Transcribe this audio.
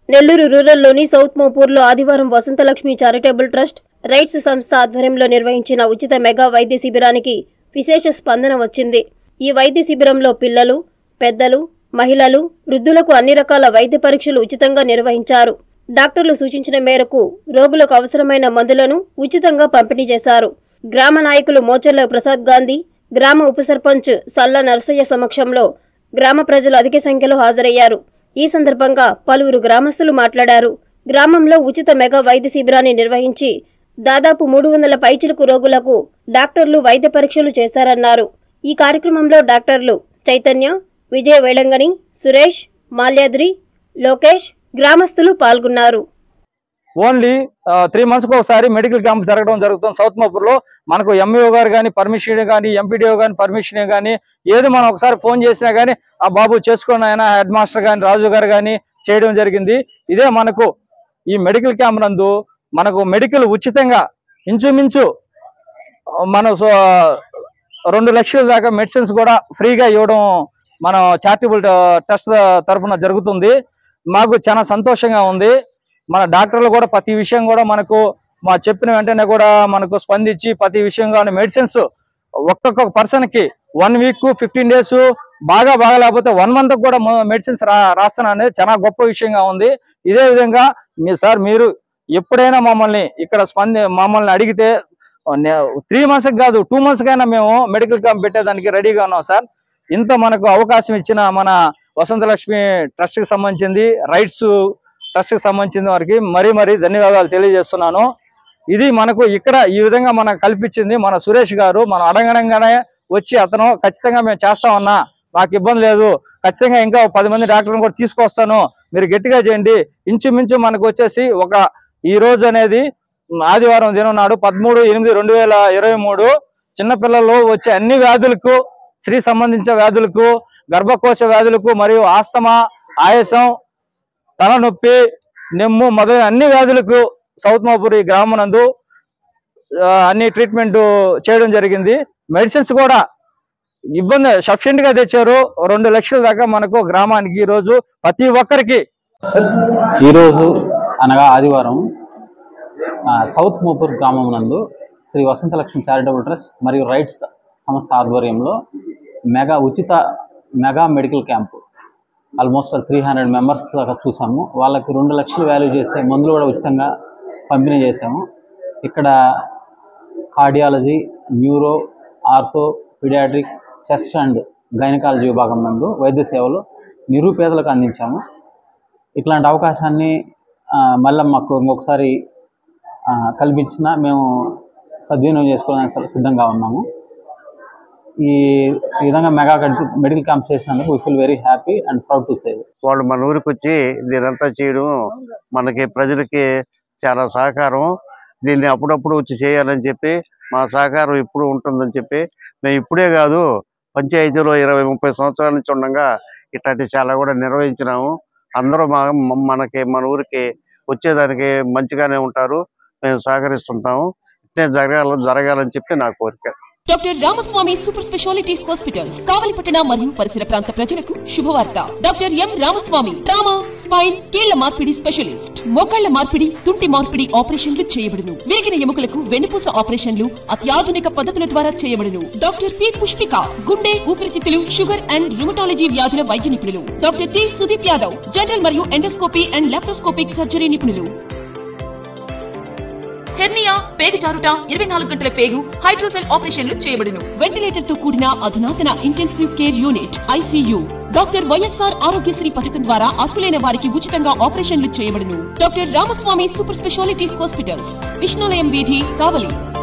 Nellore రూరల్లోని south మోపూర్లో ఆదివారం Vasanthalakshmi charitable trust rights సంస్థ ఆధ్వర్యంలో నిర్వహించిన ఉచిత మెగా వైద్య శిబిరానికి విశేష స్పందన వచ్చింది ఈ వైద్య శిబిరంలో పిల్లలు పెద్దలు మహిళలు వృద్ధులకు అన్ని రకాల వైద్య పరీక్షలు ఉచితంగా నిర్వహించారు డాక్టర్లు సూచించిన మేరకు రోగులకు అవసరమైన మందులను ఉచితంగా పంపిణీ చేశారు గ్రామ నాయకులు మోచర్ల ప్రసాద్ గాంధీ గ్రామ ఉప సర్పంచ్ సల్ల నరసయ్య సమక్షంలో గ్రామ ప్రజలు అధిక సంఖ్యలో హాజరయ్యారు ఈ సందర్భంగా పలువురు గ్రామస్తులు మాట్లాడారు గ్రామంలో ఉచిత మెగా వైద్య శిబిరాన్ని నిర్వహించి దాదాపు మూడు వందల పైచిలుకు రోగులకు డాక్టర్లు వైద్య పరీక్షలు చేశారన్నారు ఈ కార్యక్రమంలో డాక్టర్లు చైతన్య విజయ వేళంగని సురేష్ మాల్యాద్రి లోకేష్ గ్రామస్తులు పాల్గొన్నారు ఓన్లీ త్రీ మంత్స్కి ఒకసారి మెడికల్ క్యాంప్ జరగడం జరుగుతుంది సౌత్ మోపూర్లో మనకు ఎంఈఓ గారు కానీ పర్మిషన్ కానీ ఎంపీడీఓ కానీ పర్మిషన్ కానీ ఏది మనం ఒకసారి ఫోన్ చేసినా కానీ ఆ బాబు చేసుకోండి ఆయన హెడ్ మాస్టర్ కానీ రాజు గారు కానీ చేయడం జరిగింది ఇదే మనకు ఈ మెడికల్ క్యాంప్ నందు మనకు మెడికల్ ఉచితంగా ఇంచుమించు ఆ, మన సో రెండు లక్షల దాకా మెడిసిన్స్ కూడా ఫ్రీగా ఇవ్వడం మన చారిటబుల్ ట్రస్ట్ తరఫున జరుగుతుంది మాకు చాలా సంతోషంగా ఉంది మన డాక్టర్లు కూడా ప్రతి విషయం కూడా మనకు మా చెప్పిన వెంటనే కూడా మనకు స్పందించి ప్రతి విషయం కానీ మెడిసిన్స్ ఒక్కొక్క పర్సన్ కి వన్ వీక్ ఫిఫ్టీన్ డేస్ బాగా బాగా లేకపోతే వన్ మంత్ కూడా మెడిసిన్స్ రా రాస్తాను అనేది చాలా గొప్ప విషయంగా ఉంది ఇదే విధంగా మీ సార్ మీరు ఎప్పుడైనా మమ్మల్ని ఇక్కడ స్పంది మమ్మల్ని అడిగితే త్రీ మంత్స్ కాదు టూ మంత్స్ కైనా మేము మెడికల్ క్యాంప్ పెట్టేదానికి రెడీగా ఉన్నాం సార్ ఇంత మనకు అవకాశం ఇచ్చిన మన వసంతలక్ష్మి ట్రస్ట్ కి సంబంధించింది రైట్స్ ట్రస్ట్ కి సంబంధించిన వారికి మరీ మరీ ధన్యవాదాలు తెలియజేస్తున్నాను ఇది మనకు ఇక్కడ ఈ విధంగా మనకు కల్పించింది మన సురేష్ గారు మనం అడగడంగానే వచ్చి అతను ఖచ్చితంగా మేము చేస్తామన్నా మాకు ఇబ్బంది లేదు ఖచ్చితంగా ఇంకా ఒక పది మంది డాక్టర్లను కూడా తీసుకొస్తాను మీరు గట్టిగా చేయండి ఇంచుమించు మనకు వచ్చేసి ఒక ఈ రోజు అనేది ఆదివారం దినం నాడు పదమూడు ఎనిమిది రెండు వేల ఇరవై మూడు చిన్నపిల్లల్లో వచ్చే అన్ని వ్యాధులకు స్త్రీ సంబంధించిన వ్యాధులకు గర్భకోశ వ్యాధులకు మరియు ఆస్తమా ఆయాసం తలనొప్పి నెమ్ము మొదలైన అన్ని వ్యాధులకు సౌత్ మాపూర్ ఈ గ్రామం నందు ఆ, అన్ని ట్రీట్మెంట్ చేయడం జరిగింది మెడిసిన్స్ కూడా ఇబ్బంది సఫిషియెంట్ గా తెచ్చారు రెండు లక్షల దాకా మనకు గ్రామానికి ఈ రోజు ప్రతి ఒక్కరికి ఈరోజు అనగా ఆదివారం ఆ, సౌత్ మోపూర్ గ్రామం నందు శ్రీ వసంతలక్ష్మి చారిటబుల్ ట్రస్ట్ మరియు రైట్స్ సంస్థ ఆధ్వర్యంలో మెగా ఉచిత mega medical camp almost three hundred members దాకా చూసాము వాళ్ళకి రెండు లక్షలు వాల్యూ చేసే మందులు కూడా ఉచితంగా పంపిణీ చేశాము ఇక్కడ cardiology neuro ortho paediatric chest and gynaecology విభాగం నందు వైద్య సేవలు నిరుపేదలకు అందించాము ఇట్లాంటి అవకాశాన్ని ఆ, మళ్ళీ మాకు ఇంకొకసారి ఆ, కల్పించిన మేము సద్వినియోగం చేసుకోవడానికి సిద్ధంగా ఉన్నాము ఈ ఈ విధంగా మెగా మెడికల్ క్యాంప్ చేసినందుకు we feel very happy and proud to serve వాళ్ళు మన ఊరికి వచ్చి దీనంతా చేయడం మనకి ప్రజలకి చాలా సహకారం దీన్ని అప్పుడప్పుడు వచ్చి చేయాలని చెప్పి మా సహకారం ఇప్పుడు ఉంటుందని చెప్పి మేము ఇప్పుడే కాదు పంచాయతీలో ఇరవై ముప్పై సంవత్సరాల నుంచి ఉండగా ఇట్లాంటి చాలా కూడా నిర్వహించినాము అందరూ మా మ- మనకి మన ఊరికి వచ్చేదానికి మంచిగానే ఉంటారు మేము సహకరిస్తుంటాము ఇట్లే జరగాల జరగాలని చెప్పి నా కోరిక doctor Ramaswamy super speciality hospitals కావలిపట్టణ మరియు పరిసర ప్రాంత ప్రజలకు శుభవార్త doctor M Ramaswamy trauma spine కీళ్ల మార్పిడి స్పెషలిస్ట్ మోకాళ్ల మార్పిడి తుంటి మార్పిడి ఆపరేషన్లు చేయబడును విరిగిన ఎముకలకు వెన్నుపూస ఆపరేషన్లు అత్యాధునిక పద్ధతుల ద్వారా చేయబడును డాక్టర్ పి పుష్పిక గుండె ఊపిరితిత్తులు షుగర్ అండ్ రుమటాలజీ వ్యాధుల వైద్య నిపుణులు doctor T Sudeep Yadav general మరియు ఎండోస్కోపీ అండ్ లాప్రోస్కోపిక్ సర్జరీ నిపుణులు హెర్నియా పేగు జారుట ఇరవై నాలుగు గంటల పేగు హైడ్రోసెల్ ఆపరేషన్లు చేయబడును వెంటిలేటర్ తో కూడిన అధునాతన intensive care unit ICU doctor YSR Aarogyasri పథకం ద్వారా అర్హులైన వారికి ఉచితంగా ఆపరేషన్లు చేయబడును doctor Ramaswamy super speciality hospitals Vishnulayam వీధి కావలి